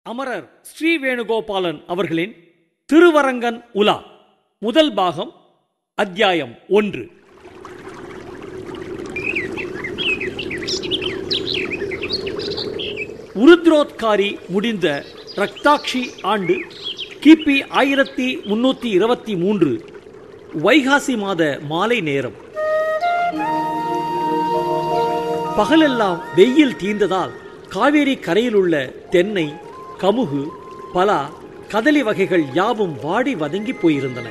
அமரர் ஸ்ரீ வேணுகோபாலன் அவர்களின் திருவரங்கன் உலா முதல் பாகம் அத்தியாயம் ஒன்று உருத்ரோத்காரி முடிந்த ரக்தாக்ஷி ஆண்டு கிபி ஆயிரத்தி முன்னூத்தி இருபத்தி மூன்று வைகாசி மாத மாலை நேரம் பகலெல்லாம் வெயில் தீர்ந்ததால் காவேரி கரையில் உள்ள தென்னை கமுகு பலா கதலி வகைகள் யாவும் வாடி வதங்கி போயிருந்தன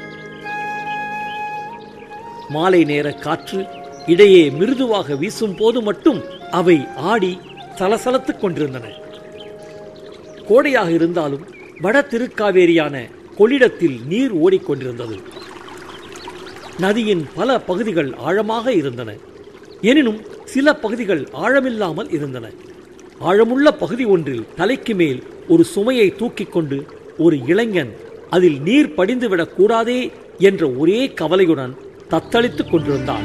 மாலை நேர காற்று இடையே மிருதுவாக வீசும் போது மட்டும் அவை ஆடி சலசலத்துக் கொண்டிருந்தன கோடையாக இருந்தாலும் வட திருக்காவேரியான கொள்ளிடத்தில் நீர் ஓடிக்கொண்டிருந்தது நதியின் பல பகுதிகள் ஆழமாக இருந்தன எனினும் சில பகுதிகள் ஆழமில்லாமல் இருந்தன ஆழமுள்ள பகுதி ஒன்றில் தலைக்கு மேல் ஒரு சுமையை தூக்கிக் கொண்டு ஒரு இளைஞன் அதில் நீர் படிந்துவிடக் கூடாதே என்ற ஒரே கவலையுடன் தத்தளித்துக் கொண்டிருந்தான்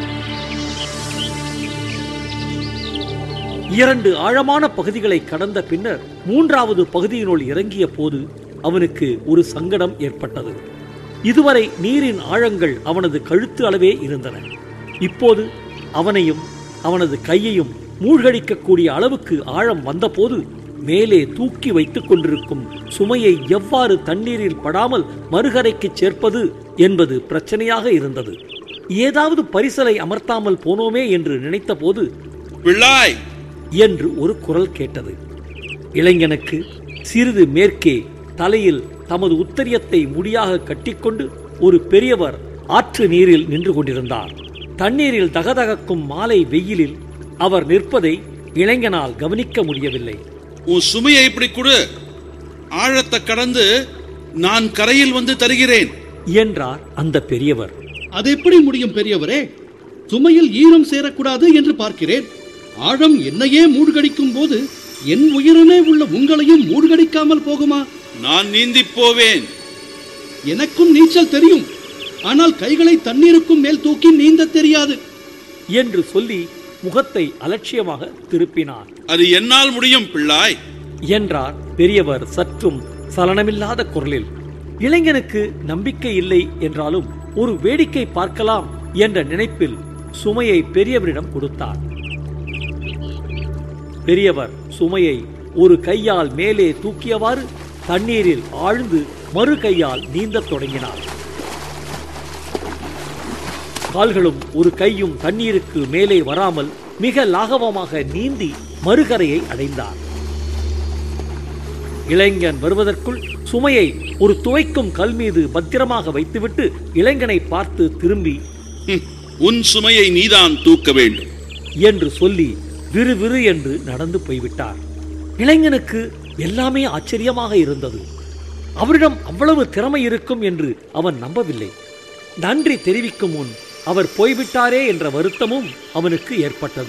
இரண்டு ஆழமான பகுதிகளை கடந்த பின்னர் மூன்றாவது பகுதியினுள் இறங்கிய போது அவனுக்கு ஒரு சங்கடம் ஏற்பட்டது இதுவரை நீரின் ஆழங்கள் அவனது கழுத்து அளவே இருந்தன இப்போது அவனையும் அவனது கையையும் மூழ்கடிக்கக்கூடிய அளவுக்கு ஆழம் வந்தபோது மேலே தூக்கி வைத்துக் கொண்டிருக்கும் சுமையை எவ்வாறு தண்ணீரில் படாமல் மறுகரைக்கு சேர்ப்பது என்பது பிரச்சனையாக இருந்தது ஏதாவது பரிசலை அமர்த்தாமல் போனோமே என்று நினைத்தபோது பிள்ளாய் என்று ஒரு குரல் கேட்டது இளைஞனுக்கு சிறிது மேற்கே தலையில் தமது உத்தரியத்தை முடியாக கட்டிக்கொண்டு ஒரு பெரியவர் ஆற்று நீரில் நின்று கொண்டிருந்தார் தண்ணீரில் தகதகக்கும் மாலை வெயிலில் அவர் நிற்பதை இளைஞனால் கவனிக்க முடியவில்லை உன் சுமையை இப்படி கொடு ஆழத்தை கடந்து நான் கரையில் வந்து தருகிறேன் என்றார் அந்த பெரியவர் அது எப்படி முடியும் பெரியவரே சுமையில் ஈரம் சேரக்கூடாது என்று பார்க்கிறேன் ஆழம் என்னையே மூழ்கடிக்கும் போது என் உயிரினே உள்ள உங்களையும் மூழ்கடிக்காமல் போகுமா நான் நீந்திப் போவேன் எனக்கும் நீச்சல் தெரியும் ஆனால் கைகளை தண்ணீருக்கும் மேல் தூக்கி நீந்த தெரியாது என்று சொல்லி முகத்தை அலட்சியமாக திருப்பினார் அது என்னால் முடியும் பிள்ளாய் என்றார் பெரியவர் சற்றும் சலனமில்லாத குரலில் இளைஞனுக்கு நம்பிக்கை இல்லை என்றாலும் ஒரு வேடிக்கை பார்க்கலாம் என்ற நினைப்பில் சுமையை பெரியவரிடம் கொடுத்தார் பெரியவர் சுமையை ஒரு கையால் மேலே தூக்கியவாறு தண்ணீரில் ஆழ்ந்து மறு கையால் நீந்தத் தொடங்கினார் கால்களும் ஒரு கையும் தண்ணீருக்கு மேலே வராமல் மிக லாகவமாக நீந்தி மறுகரையை அடைந்தார் இளைஞன் வருவதற்குள் சுமையை ஒரு துவைக்கும் கல் மீது பத்திரமாக வைத்துவிட்டு இளைஞனை பார்த்து திரும்பி ஹம், உன் சுமையை நீதான் தூக்க வேண்டும் என்று சொல்லி விறுவிறு என்று நடந்து போய்விட்டார் இளைஞனுக்கு எல்லாமே ஆச்சரியமாக இருந்தது அவரிடம் அவ்வளவு திறமை இருக்கும் என்று அவன் நம்பவில்லை நன்றி தெரிவிக்கும் முன் அவர் போய்விட்டாரே என்ற வருத்தமும் அவனுக்கு ஏற்பட்டது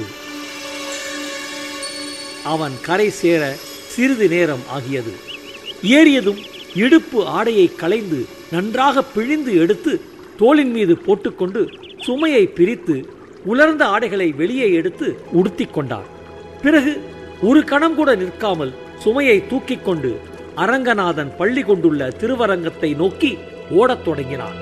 அவன் கரை சேர சிறிது நேரம் ஆகியது ஏறியதும் இடுப்பு ஆடையை களைந்து நன்றாக பிழிந்து எடுத்து தோளின் மீது போட்டுக்கொண்டு சுமையை பிரித்து உலர்ந்த ஆடைகளை வெளியே எடுத்து உடுத்திக் கொண்டார் பிறகு ஒரு கணம் கூட நிற்காமல் சுமையை தூக்கிக் கொண்டு அரங்கநாதன் பள்ளி கொண்டுள்ள திருவரங்கத்தை நோக்கி ஓடத் தொடங்கினார்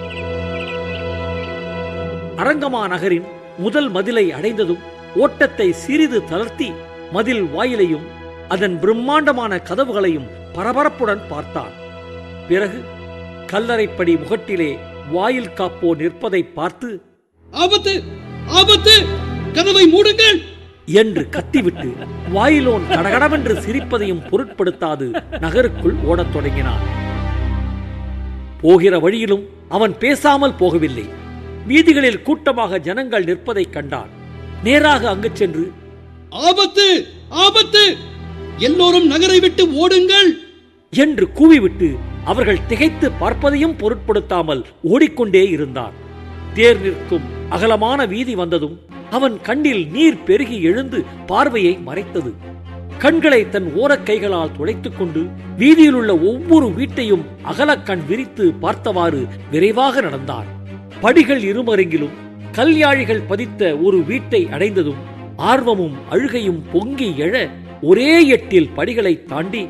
அரங்கமா நகரின் முதல் மதிலை அடைந்ததும் ஓட்டத்தை சிறிது தளர்த்தி மதில் வாயிலையும் அதன் பிரம்மாண்டமான கதவுகளையும் பரபரப்புடன் பார்த்தான் பிறகு கல்லறைப்படி முகட்டிலே வாயில் காப்போ நிற்பதை பார்த்து ஆபத்து ஆபத்து கதவை மூடுங்கள் என்று கத்திவிட்டு வாயிலோன் கடகடவென்று சிரிப்பதையும் பொருட்படுத்தாது நகருக்குள் ஓடத் தொடங்கினான் போகிற வழியிலும் அவன் பேசாமல் போகவில்லை வீதிகளில் கூட்டமாக ஜனங்கள் நிற்பதைக் கண்டான் நேராக அங்கு சென்று ஆபத்து ஆபத்து எல்லோரும் நகரை விட்டு ஓடுங்கள் என்று கூவிவிட்டு அவர்கள் திகைத்து பார்ப்பதையும் பொருட்படுத்தாமல் ஓடிக்கொண்டே இருந்தான் தேர் நிற்கும் அகலமான வீதி வந்ததும் அவன் கண்ணில் நீர் பெருகி எழுந்து பார்வையை மறைத்தது கண்களை தன் ஓரக் கைகளால் துடைத்துக் கொண்டு வீதியில் உள்ள ஒவ்வொரு வீட்டையும் அகலக்கண் விரித்து பார்த்தவாறு விரைவாக நடந்தான் படிகள் இருமருங்கிலும் கல்யாழிகள் பதித்த ஒரு வீட்டை அடைந்ததும் ஆர்வமும் அழுகையும் பொங்கி எழ ஒரே எட்டில் படிகளை தாண்டி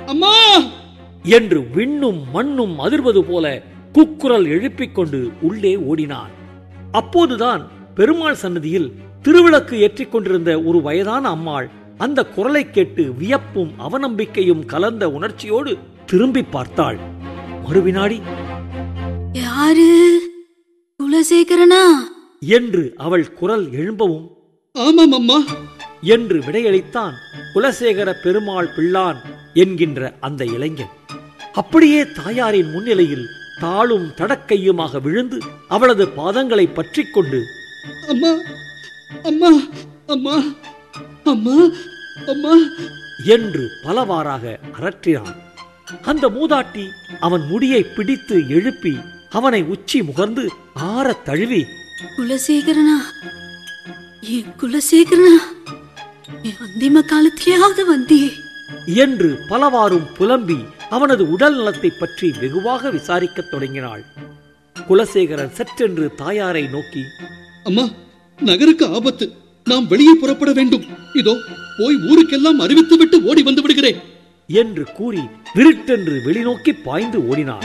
அம்மா என்று விண்ணும் மண்ணும் அதிர்வது போல கூக்குரல் எழுப்பிக் கொண்டு உள்ளே ஓடினான் அப்போதுதான் பெருமாள் சன்னதியில் திருவிளக்கு ஏற்றிக் கொண்டிருந்த ஒரு வயதான அம்மாள் அந்த குரலை கேட்டு வியப்பும் அவநம்பிக்கையும் கலந்த உணர்ச்சியோடு திரும்பி பார்த்தாள் மறுவினாடி யாரு குலசேகரனா என்று அவள் குரல் எழும்பவும் ஆமாம் அம்மா என்று விடையளித்தான் குலசேகர பெருமாள் பிள்ளான் என்கின்ற அந்த இளைஞன் அப்படியே தாயாரின் முன்னிலையில் தாளும் தடக்கையுமாக விழுந்து அவளது பாதங்களை பற்றிக் கொண்டு அம்மா அம்மா அம்மா அம்மா அம்மா என்று பலவாறாக அரற்றினான் அந்த மூதாட்டி அவன் முடியை பிடித்து எழுப்பி அவனை உச்சி முகர்ந்து ஆறத் தழுவி குலசேகரனா என் குலசேகரனா என் அந்திம காலத்திலேயாவது வந்தியே என்று பலவாறும் புலம்பி அவனது உடல் நலத்தைப் பற்றி வெகுவாக விசாரிக்கத் தொடங்கினாள் குலசேகரன் சற்றென்று தாயாரை நோக்கி அம்மா நகருக்கு ஆபத்து நாம் வெளியே புறப்பட வேண்டும் இதோ போய் ஊருக்கெல்லாம் அறிவித்துவிட்டு ஓடி வந்து விடுகிறேன் என்று கூறி விருட்டென்று வெளிநோக்கி பாய்ந்து ஓடினான்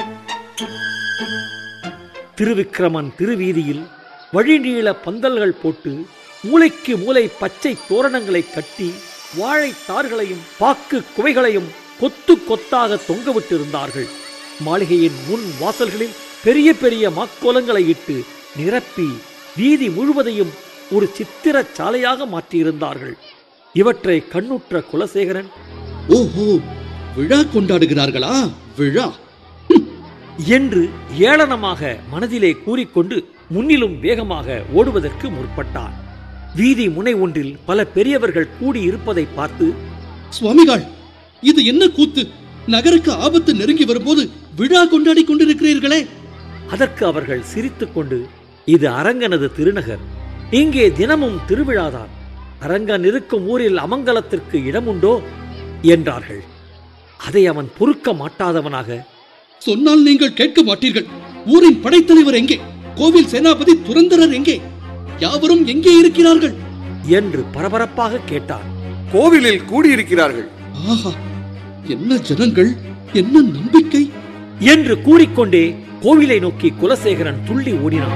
திருவிக்கிரமன் திருவீதியில் வழிநீள பந்தல்கள் போட்டு மூலைக்கு மூலை பச்சை தோரணங்களை கட்டி வாழைத் தார்களையும் பாக்கு குவைகளையும் கொத்து கொத்தாக தொங்கவிட்டிருந்தார்கள் மாளிகையின் முன் வாசல்களில் பெரிய பெரிய மாக்கோலங்களை இட்டு நிரப்பி வீதி முழுவதையும் ஒரு சித்திரச் சாலையாக மாற்றியிருந்தார்கள் இவற்றை கண்ணுற்ற குலசேகரன் ஓஹோ விழா கொண்டாடுகிறார்களா விழா என்று ஏளனமாக மனதிலே கூறிக்கொண்டு முன்னிலும் வேகமாக ஓடுவதற்கு முற்பட்டான் வீதி முனை ஒன்றில் பல பெரியவர்கள் கூடியிருப்பதை பார்த்து சுவாமிகள் இது என்ன கூத்து நகருக்கு ஆபத்து நெருங்கி வரும்போது விழா கொண்டாடி கொண்டிருக்கிறீர்களே அதற்கு அவர்கள் சிரித்துக்கொண்டு இது அரங்கனது திருநகர் இங்கே தினமும் திருவிழாதான் அரங்கன் இருக்கும் ஊரில் அமங்கலத்திற்கு இடமுண்டோ என்றார்கள் அதை அவன் பொறுக்க மாட்டாதவனாக சொன்னால் நீங்கள் கேட்க மாட்டீர்கள் ஊரின் படைத்தலைவர் எங்கே கோவில் சேனாபதி துரந்தரர் எங்கே யாவரும் எங்கே இருக்கிறார்கள் என்று பரபரப்பாக கேட்டான் கோவிலில் கூடியிருக்கிறார்கள் ஆஹா என்ன ஜனங்கள் என்ன நம்பிக்கை என்று கூறிக்கொண்டே கோவிலை நோக்கி குலசேகரன் துள்ளி ஓடினான்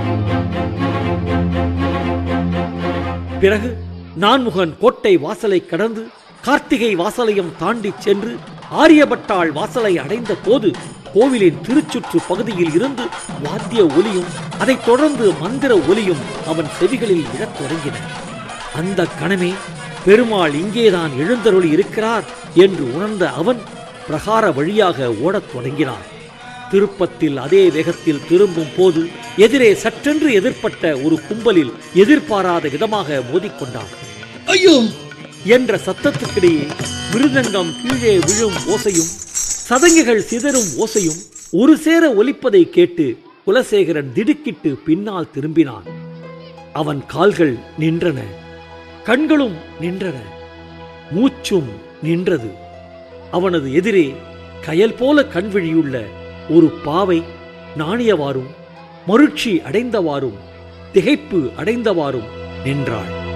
பிறகு நான்முகன் கோட்டை வாசலை கடந்து கார்த்திகை வாசலையும் தாண்டி சென்று ஆரியபட்டாள் வாசலை அடைந்த போது கோவிலின் திருச்சுற்று பகுதியில் இருந்து வாத்திய ஒலியும் அதைத் தொடர்ந்து மந்திர ஒலியும் அவன் செவிகளில் விழத் தொடங்கின அந்த கணமே பெருமாள் இங்கேதான் எழுந்தருளி இருக்கிறார் என்று உணர்ந்த அவன் பிரகார வழியாக ஓடத் தொடங்கினான் திருப்பத்தில் அதே வேகத்தில் திரும்பும் போது எதிரே சற்றென்று எதிர்ப்பட்ட ஒரு கும்பலில் எதிர்பாராத விதமாக மோதிக்கொண்டான் ஐயோ என்ற சத்தத்துக்கிடையே மிருதங்கம் கீழே விழும் ஓசையும் சதங்கைகள் சிதறும் ஓசையும் ஒரு சேர ஒலிப்பதை கேட்டு குலசேகரன் திடுக்கிட்டு பின்னால் திரும்பினான் அவன் கால்கள் நின்றன கண்களும் நின்றன மூச்சும் நின்றது அவனது எதிரே கயல் போல கண்விழியுள்ள ஒரு பாவை நாணியவாறும் மருட்சி அடைந்தவாறும் திகைப்பு அடைந்தவாறும் நின்றாள்